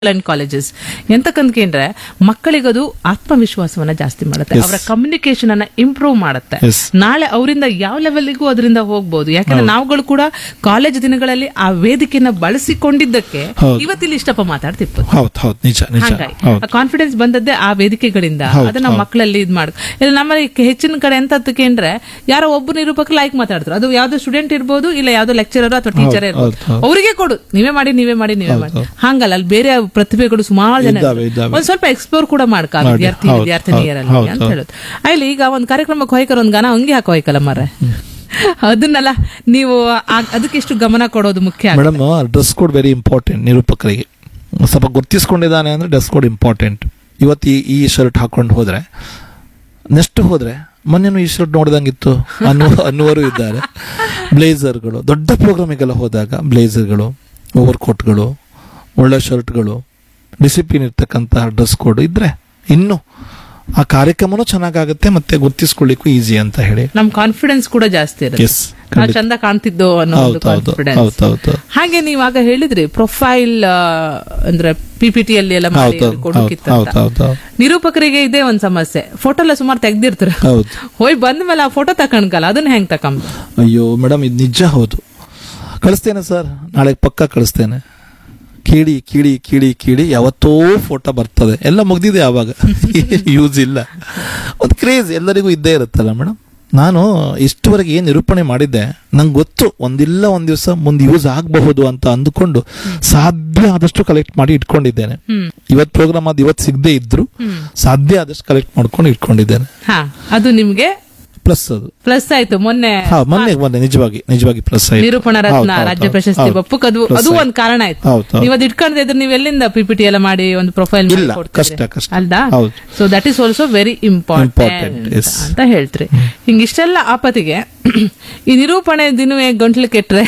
And colleges ಎಂತಕ್ಕಂದ್ರೆ ಮಕ್ಕಳಿಗದು ಆತ್ಮವಿಶ್ವಾಸವನ್ನ ಜಾಸ್ತಿ ಮಾಡುತ್ತೆ Yes. ಅವರ ಕಮ್ಯುನಿಕೇಶನ್ ಅನ್ನ ಇಂಪ್ರೂವ್ ಮಾಡುತ್ತೆ Yes. ನಾಳೆ ಅವರಿಂದ ಯಾವ ಲೆವೆಲ್ಗೂ ಅದರಿಂದ ಹೋಗ್ಬೋದು ಯಾಕಂದ್ರೆ ನಾವುಗಳು ಕೂಡ ಕಾಲೇಜ್ ದಿನಗಳಲ್ಲಿ ಆ ವೇದಿಕೆಯನ್ನ ಬಳಸಿಕೊಂಡಿದ್ದಕ್ಕೆ ಹೌದು. ಇವತ್ತಿಲ್ಲಿ ಇಷ್ಟಪ್ಪ ಮಾತಾಡ್ತಿಪ್ಪು ಹೌದು ಹೌದು ನಿಜ ನಿಜ ಹಾಗಾಗಿ ಹೌದು ಕಾನ್ಫಿಡೆನ್ಸ್ ಬಂದದ್ದೇ ಆ ವೇದಿಕೆಗಳಿಂದ ಹೌದು, ಅದನ್ನ ಹೌದು. ಮಕ್ಕಳಲ್ಲಿ ಇದ್ ಮಾಡ್ ಇಲ್ಲ ನಮ್ಮಲ್ಲಿ ಹೆಚ್ಚಿನ ಕಡೆ ಎಂತ ಅಂದ್ರೆ ಯಾರೋ ಒಬ್ಬ ನಿರೂಪಕರು ಲೈಕ್ ಮಾತಾಡ್ತಾರೆ ಅದು ಯಾವ್ದೋ ಸ್ಟೂಡೆಂಟ್ ಇರ್ಬೋದು ಇಲ್ಲ ಯಾವ್ದೋ ಲೆಕ್ಚರರ್ ಅಥವಾ ಟೀಚರ್ ಇರ್ಬೋದು ಹೌದು, ಹೌದು. ಅವರಿಗೆ ಕೊಡು ನೀವೇ ಮಾಡಿ ನೀವೇ ಮಾಡಿ ನೀವೇ ಮಾಡಿ ಹೌದು. ಹಂಗಲ್ಲ ಅಲ್ಲಿ ಬೇರೆ ಪ್ರತಿಭೆಗಳು ಸುಮಾರು ಜನ ಇದ್ದಾವೆ, ಇರ್ತಾರೆ. ಇದ್ದಾವೆ. ಒಂದ್ ಸ್ವಲ್ಪ ಎಕ್ಸ್ಪ್ಲೋರ್ ಕೂಡ ಮಾಡ್ಕ ಮಾಡಿ. ವಿದ್ಯಾರ್ಥಿ ಹೌದು, ವಿದ್ಯಾರ್ಥಿನಿಯರಲ್ಲಿ ಹೌದು, ಅಂತ ಹೌದು. ಹೇಳುದು ಅಲ್ಲಿ ಈಗ ಒಂದ್ ಕಾರ್ಯಕ್ರಮಕ್ಕೆ ಹೋಯ್ಕರ ಒಂದ್ ಗಾನ ಹಂಗೆ ಹಾಕೋ ಹೋಯ್ಕಲ್ಲ ಮರ ಅದನ್ನೆಲ್ಲ ನೀವು ಆ- ಅದಕ್ಕೆ ಎಷ್ಟು ಗಮನ ಕೊಡೋದು ಮುಖ್ಯ ಆಗುತ್ತೆ. Madam dress code very important ನಿರೂಪಕರಿಗೆ ಸ್ವಲ್ಪ ಗುರ್ತಿಸ್ಕೊಂಡಿದ್ದಾನೆ ಅಂದ್ರೆ ಡ್ರೆಸ್ ಕೋಡ್ ಇಂಪಾರ್ಟೆಂಟ್ ಇವತ್ತು ಈ ಈ ಶರ್ಟ್ ಹಾಕೊಂಡು ಹೋದ್ರೆ ನೆಕ್ಸ್ಟ್ ಹೋದ್ರೆ ಮೊನ್ನೆನೂ ಈ ಶರ್ಟ್ ನೋಡ್ದಂಗಿತ್ತು ಅನ್ನುವ ಅನ್ನುವರು ಇದ್ದಾರೆ ಬ್ಲೇಸರ್ಗಳು ದೊಡ್ಡ ಪ್ರೋಗ್ರಾಮಿಗೆಲ್ಲ ಹೋದಾಗ ಬ್ಲೇಸರ್ಗಳು ಓವರ್ ಕೋಟ್ಗಳು ಒಳ್ಳೆ ಶರ್ಟ್ಗಳು ಡಿಸಿಪ್ಲಿನ್ ಇರ್ತಕ್ಕಂತಹ ಡ್ರೆಸ್ ಕೋಡ್ ಇದ್ರೆ ಇನ್ನು ಆ ಕಾರ್ಯಕ್ರಮನೂ ಚೆನ್ನಾಗಾಗುತ್ತೆ ಮತ್ತೆ ಗುರ್ತಿಸ್ಕೊಳ್ಳಿಕ್ಕೂ ಈಸಿ ಅಂತ ಹೇಳಿ ನಮ್ ಕಾನ್ಫಿಡೆನ್ಸ್ ಕೂಡ ಜಾಸ್ತಿ ಇರುತ್ತೆ ಎಸ್ ನಾವು ಚಂದ ಕಾಣ್ತಿದ್ದೋ ಅನ್ನೋ ಒಂದು ಹೌದು ಹೌದು ಕಾನ್ಫಿಡೆನ್ಸ್ ಹೌದು ಹೌದು ಹಾಗೆ ನೀವು ಆಗ ಹೇಳಿದ್ರಿ ಪ್ರೊಫೈಲ್ ಅಂದ್ರೆ ಪಿಪಿಟಿ ಅಲ್ಲಿ ಎಲ್ಲ ಮಾಡಿ ಹೌದು ಹೌದು ಕೊಡೋಕಿತ್ತ ಹೌದು ಹೌದು ನಿರೂಪಕರಿಗೆ ಇದೇ ಒಂದ್ ಸಮಸ್ಯೆ ಫೋಟೋ ಎಲ್ಲ ಸುಮಾರು ತೆಗ್ದಿರ್ತಾರೆ ಹೌದು ಹೋಯ್ ಬಂದ ಮೇಲೆ ಆ ಫೋಟೋ ತಕೊಂಡ್ಕಲ್ಲ ಅದನ್ನ ಹೆಂಗ್ ತಕೊಂಬ ಅಯ್ಯೋ ಮೇಡಮ್ ಇದು ನಿಜ ಹೌದು ಕಳಿಸ್ತೇನೆ ಸರ್ ನಾಳೆ ಪಕ್ಕ ಕಳಿಸ್ತೇನೆ ಕೀಳಿ ಕೀಳಿ ಕೀಳಿ ಕೀಳಿ ಯಾವತ್ತೋ ಫೋಟೋ ಬರ್ತದೆ ಎಲ್ಲ ಮುಗ್ದಿದೆ ಆವಾಗ ಯೂಸ್ ಇಲ್ಲ ಒಂದು ಕ್ರೇಜ್ ಎಲ್ಲರಿಗೂ ಇದ್ದೇ ಇರುತ್ತಲ್ಲ ಮೇಡಮ್ ನಾನು ಇಷ್ಟುವರೆಗೆ ಏನು ನಿರೂಪಣೆ ಮಾಡಿದ್ದೆ ನಂಗೆ ಗೊತ್ತು ಒಂದಿಲ್ಲ ಒಂದ್ ದಿವಸ ಮುಂದೆ ಯೂಸ್ ಆಗಬಹುದು ಅಂತ ಅಂದುಕೊಂಡು ಸಾಧ್ಯ ಆದಷ್ಟು ಕಲೆಕ್ಟ್ ಮಾಡಿ ಇಟ್ಕೊಂಡಿದ್ದೇನೆ ಹ್ಮ್ ಇವತ್ತು ಪ್ರೋಗ್ರಾಮ್ ಅದು ಇವತ್ತು ಸಿಗದೆ ಇದ್ರು ಹ್ಮ್ ಸಾಧ್ಯ ಆದಷ್ಟು ಕಲೆಕ್ಟ್ ಮಾಡ್ಕೊಂಡು ಇಟ್ಕೊಂಡಿದ್ದೇನೆ ಹಾ ಅದು ನಿಮ್ಗೆ ಪ್ಲಸ್ ಅದು ಪ್ಲಸ್ ಆಯ್ತು ಮೊನ್ನೆ ಹಾ ಮೊನ್ನೆ ಮೊನ್ನೆ ನಿಜವಾಗಿ ನಿಜವಾಗಿ ಪ್ಲಸ್ ಆಯ್ತು ನಿರೂಪಣಾ ಹೌದು, ರತ್ನ ಹೌದು, ರಾಜ್ಯ ಹೌದು, ಪ್ರಶಸ್ತಿ ಹೌದು. ಬಪ್ಪುಕ್ ಅದು Plus ಅದು ಆಯ್ತು. ಒಂದ್ ಕಾರಣ ಆಯ್ತು ಹೌದು, ಹೌದು. ನೀವು ಅದು ಇಟ್ಕೊಂಡ್ರೆ ಇದ್ರೆ ನೀವು ಎಲ್ಲಿಂದ ಪಿಪಿಟಿ ಎಲ್ಲ ಮಾಡಿ ಒಂದು ಪ್ರೊಫೈಲ್ ಇಲ್ಲ, ಕಷ್ಟ, ಕಷ್ಟ. ಅಲ್ದಾ ಹೌದು. So that is also very Important, important yes. ಅಂತ ಹೇಳ್ತ್ರಿ ಹಿಂಗಿಷ್ಟೆಲ್ಲ ಆಪತ್ತಿಗೆ ಈ ನಿರೂಪಣೆ ದಿನವೇ ಗಂಟ್ಲು ಕೆಟ್ರೆ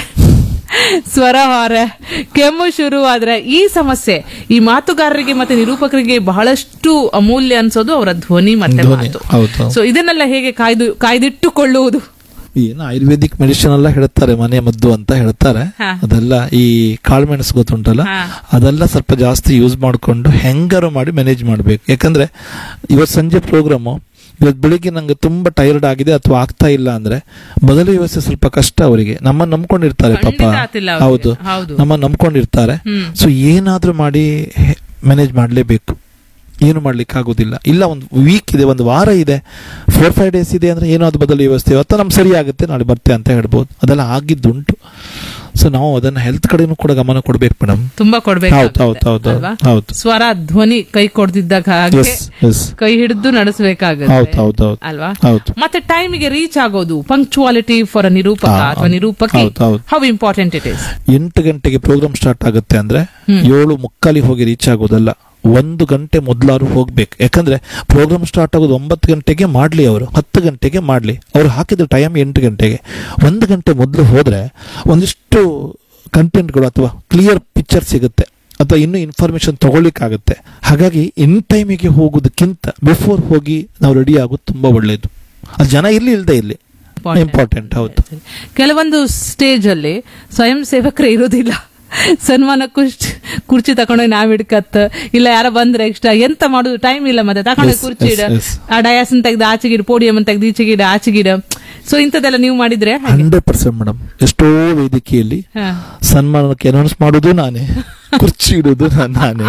ಸ್ವರ ಹೊರ ಕೆಮ್ಮು ಶುರು ಆದ್ರೆ ಈ ಸಮಸ್ಯೆ ಈ ಮಾತುಗಾರರಿಗೆ ಮತ್ತೆ ನಿರೂಪಕರಿಗೆ ಬಹಳಷ್ಟು ಅಮೂಲ್ಯ ಅನ್ಸೋದು ಅವರ ಧ್ವನಿ ಮತ್ತೆ ಧ್ವನಿ, ಮಾತು ಹೌದು. ಸೊ ಇದನ್ನೆಲ್ಲ ಹೇಗೆ ಕಾಯ್ದು ಕಾಯ್ದಿಟ್ಟುಕೊಳ್ಳುವುದು ಏನು ಆಯುರ್ವೇದಿಕ್ ಮೆಡಿಸಿನ್ ಎಲ್ಲ ಹೇಳ್ತಾರೆ ಮನೆ ಮದ್ದು ಅಂತ ಹೇಳ್ತಾರೆ ಹಾ. ಅದೆಲ್ಲ ಈ ಕಾಳುಮೆಣಸು ಗೊತ್ತುಂಟಲ್ಲ ಹಾ. ಅದೆಲ್ಲ ಸ್ವಲ್ಪ ಜಾಸ್ತಿ ಯೂಸ್ ಮಾಡಿಕೊಂಡು ಹೆಂಗಾರು ಮಾಡಿ ಮ್ಯಾನೇಜ್ ಮಾಡಬೇಕು ಯಾಕಂದ್ರೆ ಇವತ್ತು ಸಂಜೆ ಪ್ರೋಗ್ರಾಮು ಇವತ್ತು ಬೆಳಿಗ್ಗೆ ನಂಗೆ ತುಂಬಾ ಟೈರ್ಡ್ ಆಗಿದೆ ಅಥವಾ ಆಗ್ತಾ ಇಲ್ಲ ಅಂದ್ರೆ ಮೊದಲ ವ್ಯವಸ್ಥೆ ಸ್ವಲ್ಪ ಕಷ್ಟ ಅವರಿಗೆ ನಮ್ಮನ್ನ ನಂಬ್ಕೊಂಡಿರ್ತಾರೆ ಪಾಪ ಖಂಡಿತ ಆತಿಲ್ಲ ಅವ್ರಿಗೆ. ಹೌದು ಹೌದು. ನಮ್ಮನ್ನ ನಂಬ್ಕೊಂಡಿರ್ತಾರೆ ಹ್ಮ್. ಸೊ ಏನಾದ್ರೂ ಮಾಡಿ ಮ್ಯಾನೇಜ್ ಮಾಡಲೇಬೇಕು ಏನು ಮಾಡ್ಲಿಕ್ಕೆ ಆಗುದಿಲ್ಲ ಇಲ್ಲ ಒಂದು ವೀಕ್ ಇದೆ ಒಂದು ವಾರ ಇದೆ ಫೋರ್ ಫೈವ್ ಡೇಸ್ ಇದೆ ಅಂದ್ರೆ ಏನೋ ಅದು ಬದಲು ವ್ಯವಸ್ಥೆ ಇವತ್ತು ನಮ್ಗೆ ಸರಿ ಆಗುತ್ತೆ ನಾಳೆ ಬರ್ತೆ ಅಂತ ಹೇಳ್ಬೋದು ಅದೆಲ್ಲ ಆಗಿದ್ದುಂಟು ಸೊ ನಾವು ಅದನ್ನ ಹೆಲ್ತ್ ಕಡೆನೂ ಕೂಡ ಗಮನ ಕೊಡ್ಬೇಕು ಮೇಡಮ್ ತುಂಬಾ ಕೊಡ್ಬೇಕು ಹೌದು ಹೌದು ಹೌದು ಅಲ್ವಾ? ಹೌದು ಸ್ವರ ಧ್ವನಿ ಕೈ ಕೊಡ್ದಿದ್ದಾಗ ಹಾಗೆ ಎಸ್ ಎಸ್ ಕೈ ಹಿಡಿದು ನಡೆಸಬೇಕಾಗುತ್ತೆ ಹೌದು ಹೌದು ಹೌದು ಅಲ್ವಾ ಹೌದು ಮತ್ತೆ ಟೈಮಿಗೆ ರೀಚ್ ಆಗೋದು ಪಂಕ್ಚುವಾಲಿಟಿ ಫಾರ್ ಅ ನಿರೂಪಕ ಹಾ, ಅಥವಾ ನಿರೂಪಕಿ ಹೌದು, ಹೌದು. ಹೌ ಇಂಪಾರ್ಟೆಂಟ್ ಇಟ್ ಇಸ್ ಎಂಟು ಗಂಟೆಗೆ ಪ್ರೋಗ್ರಾಮ್ ಸ್ಟಾರ್ಟ್ ಆಗುತ್ತೆ ಅಂದ್ರೆ ಹ್ಮ್. ಏಳು ಮುಕ್ಕಾಲಿ ಹೋಗಿ ರೀಚ್ ಆಗೋದಲ್ಲ ಒಂದು ಗಂಟೆ ಮೊದಲಾರು ಹೋಗ್ಬೇಕು ಯಾಕಂದ್ರೆ ಪ್ರೋಗ್ರಾಮ್ ಸ್ಟಾರ್ಟ್ ಆಗೋದು ಒಂಬತ್ತು ಗಂಟೆಗೆ ಮಾಡ್ಲಿ ಅವರು ಹತ್ತು ಗಂಟೆಗೆ ಮಾಡ್ಲಿ ಅವ್ರು ಹಾಕಿದ ಟೈಮ್ ಎಂಟು ಗಂಟೆಗೆ ಒಂದು ಗಂಟೆ ಮೊದಲು ಹೋದ್ರೆ ಒಂದಿಷ್ಟು ಕಂಟೆಂಟ್ಗಳು ಅಥವಾ ಕ್ಲಿಯರ್ ಪಿಕ್ಚರ್ ಸಿಗುತ್ತೆ ಅಥವಾ ಇನ್ನೂ ಇನ್ಫಾರ್ಮೇಶನ್ ತಗೊಳ್ಳಿಕ್ಕಾಗುತ್ತೆ ಹಾಗಾಗಿ ಇನ್ ಟೈಮಿಗೆ ಹೋಗೋದಕ್ಕಿಂತ ಬಿಫೋರ್ ಹೋಗಿ ನಾವು ರೆಡಿ ಆಗೋದು ತುಂಬಾ ಒಳ್ಳೇದು ಅದು ಜನ ಇರ್ಲಿ ಇಲ್ಲದೆ ಇರ್ಲಿ ಇಂಪಾರ್ಟೆಂಟ್ ಹೌದು ಕೆಲವೊಂದು ಸ್ಟೇಜ್ ಅಲ್ಲಿ ಸ್ವಯಂ ಸೇವಕರೇ ಇರೋದಿಲ್ಲ ಸನ್ಮಾನ ಕುರ್ಚಿ ಕುರ್ಚಿ ತಕೊಂಡೋಗಿ ನಾವ್ ಹಿಡ್ಕತ್ ಇಲ್ಲ ಯಾರ ಬಂದ್ರೆ ಎಕ್ಸ್ಟ್ರಾ ಎಂತ ಮಾಡುದು ಟೈಮ್ ಇಲ್ಲ ಮತ್ತೆ ತಕೊಂಡೋಗಿ Yes, ಕುರ್ಚಿ yes, ಇಡ yes. ಆ ಡಯಾಸನ್ ತೆಗ್ದು ಆಚೆಗಿಡ ಪೋಡಿಯಂ ತೆಗ್ದು ಈಚೆಗಿಡ ಆಚೆಗಿಡ ಸೊ ಇಂಥದ್ದೆಲ್ಲ ನೀವು ಮಾಡಿದ್ರೆ ಹಾಗೆ. ಹಂಡ್ರೆಡ್ ಪರ್ಸೆಂಟ್ ಮೇಡಮ್ ಎಷ್ಟೋ ವೇದಿಕೆಯಲ್ಲಿ ಹಾ. ಸನ್ಮಾನಕ್ಕೆ ಅನೌನ್ಸ್ ಮಾಡೋದು ನಾನೇ ಕುರ್ಚಿ ಇಡುದು ನಾನ್- ನಾನೇ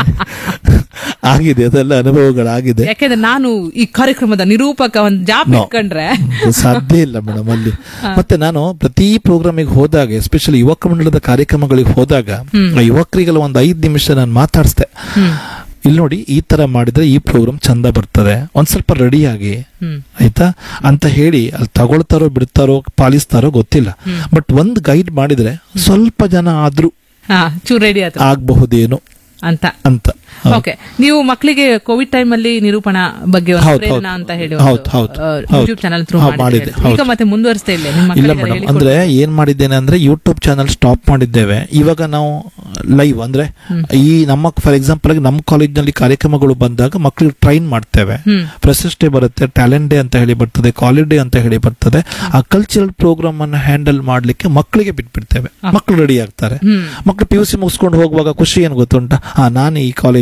ಆಗಿದೆ ಅದೆಲ್ಲ ಅನುಭವಗಳಾಗಿದೆ ಯಾಕೆಂದ್ರೆ ನಾನು ಈ ಕಾರ್ಯಕ್ರಮದ ನಿರೂಪಕ ಒಂದ್ ಜಾಬ್ No. ಇಟ್ಕೊಂಡ್ರೆ ಅದು ಸಾಧ್ಯ ಇಲ್ಲ ಮೇಡಮ್ ಅಲ್ಲಿ ಮತ್ತೆ ನಾನು ಪ್ರತಿ ಪ್ರೋಗ್ರಾಮಿಗೆ ಹೋದಾಗ ಎಸ್ಪೆಷಲಿ ಯುವಕ ಮಂಡಲದ ಕಾರ್ಯಕ್ರಮಗಳಿಗೆ ಹೋದಾಗ ಆ ಯುವಕರಿಗೆಲ್ಲ ಒಂದು ಐದು ನಿಮಿಷ ನಾನು ಮಾತಾಡಿಸ್ದೆ ಇಲ್ಲಿ ನೋಡಿ ಈ ತರ ಮಾಡಿದ್ರೆ ಈ ಪ್ರೋಗ್ರಾಮ್ ಚಂದ ಬರ್ತದೆ ಒಂದ್ ಸ್ವಲ್ಪ ರೆಡಿ ಆಗಿ ಹ್ಮ್ ಆಯ್ತಾ ಅಂತ ಹೇಳಿ ಅಲ್ಲಿ ತಗೊಳ್ತಾರೋ ಬಿಡ್ತಾರೋ ಪಾಲಿಸ್ತಾರೋ ಗೊತ್ತಿಲ್ಲ ಬಟ್ ಒಂದ್ ಗೈಡ್ ಮಾಡಿದ್ರೆ ಸ್ವಲ್ಪ ಜನ ಆದ್ರೂ ಹಾ ಚೂರ್ ರೆಡಿ ಆಯ್ತು ಆಗಬಹುದೇನೋ ಅಂತ ಅಂತ ಹೌದು. ಓಕೆ ನೀವು ಮಕ್ಕಳಿಗೆ ಕೋವಿಡ್ ಟೈಮ್ ಅಲ್ಲಿ ನಿರೂಪಣಾ ಬಗ್ಗೆ ಒಂದು ಹೌದು, ಪ್ರೇರಣಾ ಹೌದು. ಅಂತ ಹೇಳಿ ಹೌದು, ಹೌದು, ಹೌದು. ಯೂಟ್ಯೂಬ್ ಚಾನಲ್ ಥ್ರೂ ಹೌದು, ಮಾಡಿದ್ದೆ, ಈಗ ಹೌದು. ಮತ್ತೆ ಮುಂದುವರಿಸ್ತಾ ಇಲ್ಲ ನಿಮ್ಮ ಇಲ್ಲ ಮಕ್ಕಳಿಗೆ ಮೇಡಮ್ ಹೇಳಿಕೊಡು. ಅಂದ್ರೆ ಏನ್ ಮಾಡಿದ್ದೇನೆ ಅಂದ್ರೆ ಯೂಟ್ಯೂಬ್ ಚಾನಲ್ ಸ್ಟಾಪ್ ಮಾಡಿದ್ದೇವೆ ಇವಾಗ ನಾವು ಲೈವ್ ಅಂದ್ರೆ ಈ ನಮ್ಮ ಫಾರ್ ಎಕ್ಸಾಂಪಲ್ ಆಗಿ ನಮ್ಮ ಕಾಲೇಜ್ ನಲ್ಲಿ ಕಾರ್ಯಕ್ರಮಗಳು ಬಂದಾಗ ಮಕ್ಕಳಿಗೆ ಟ್ರೈನ್ ಮಾಡ್ತೇವೆ ಹ್ಮ್. ಫ್ರೆಶರ್ಸ್ ಡೇ ಬರುತ್ತೆ ಟ್ಯಾಲೆಂಟ್ ಡೇ ಅಂತ ಹೇಳಿ ಬರ್ತದೆ ಕಾಲೇಜ್ ಡೇ ಅಂತ ಹೇಳಿ ಬರ್ತದೆ ಆ ಕಲ್ಚರಲ್ ಪ್ರೋಗ್ರಾಮ್ ಅನ್ನು ಹ್ಯಾಂಡಲ್ ಮಾಡ್ಲಿಕ್ಕೆ ಮಕ್ಕಳಿಗೆ ಬಿಟ್ಬಿಡ್ತೇವೆ ಮಕ್ಕಳು ರೆಡಿ ಆಗ್ತಾರೆ ಹ್ಮ್ ಮಕ್ಕಳು ಪಿ ಯು ಸಿ ಮುಗಿಸ್ಕೊಂಡು ಹೋಗುವಾಗ ಖುಷಿ ಏನು ಗೊತ್ತುಂಟಾ ಆ ನಾನು ಈ ಕಾಲೇಜ್